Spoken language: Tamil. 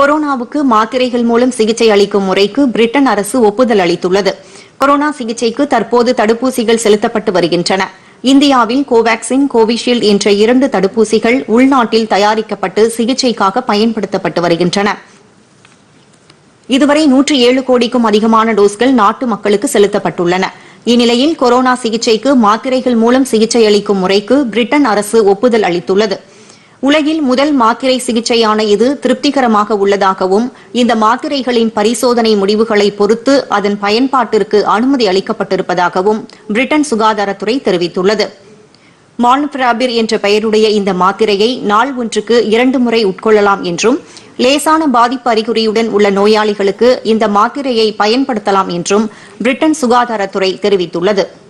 கொரோனாவுக்கு மாத்திரைகள் மூலம் சிகிச்சை அளிக்கும் முறைக்கு பிரிட்டன் அரசு ஒப்புதல் அளித்துள்ளது கொரோனா சிகிச்சைக்கு தற்போது தடுப்பூசிகள் செலுத்தப்பட்டு வருகின்றன இந்தியாவில் கோவாக்சின் கோவிஷீல்டு என்ற இரண்டு தடுப்பூசிகள் உள்நாட்டில் தயாரிக்கப்பட்டு சிகிச்சைக்காக பயன்படுத்தப்பட்டு வருகின்றன இதுவரை நூற்று ஏழு கோடிக்கும் அதிகமான டோஸ்கள் நாட்டு மக்களுக்கு செலுத்தப்பட்டுள்ளன இந்நிலையில் கொரோனா சிகிச்சைக்கு மாத்திரைகள் மூலம் சிகிச்சை அளிக்கும் முறைக்கு பிரிட்டன் அரசு ஒப்புதல் அளித்துள்ளது உலகில் முதல் மாத்திரை சிகிச்சையான இது திருப்திகரமாக உள்ளதாகவும் இந்த மாத்திரைகளின் பரிசோதனை முடிவுகளை பொறுத்து அதன் பயன்பாட்டிற்கு அனுமதி அளிக்கப்பட்டிருப்பதாகவும் பிரிட்டன் சுகாதாரத்துறை தெரிவித்துள்ளது மால்னுபிராபிர் என்ற பெயருடைய இந்த மாத்திரையை நாள் ஒன்றுக்கு இரண்டு முறை உட்கொள்ளலாம் என்றும் லேசான பாதிப்பு அறிகுறியுடன் உள்ள நோயாளிகளுக்கு இந்த மாத்திரையை பயன்படுத்தலாம் என்றும் பிரிட்டன் சுகாதாரத்துறை தெரிவித்துள்ளது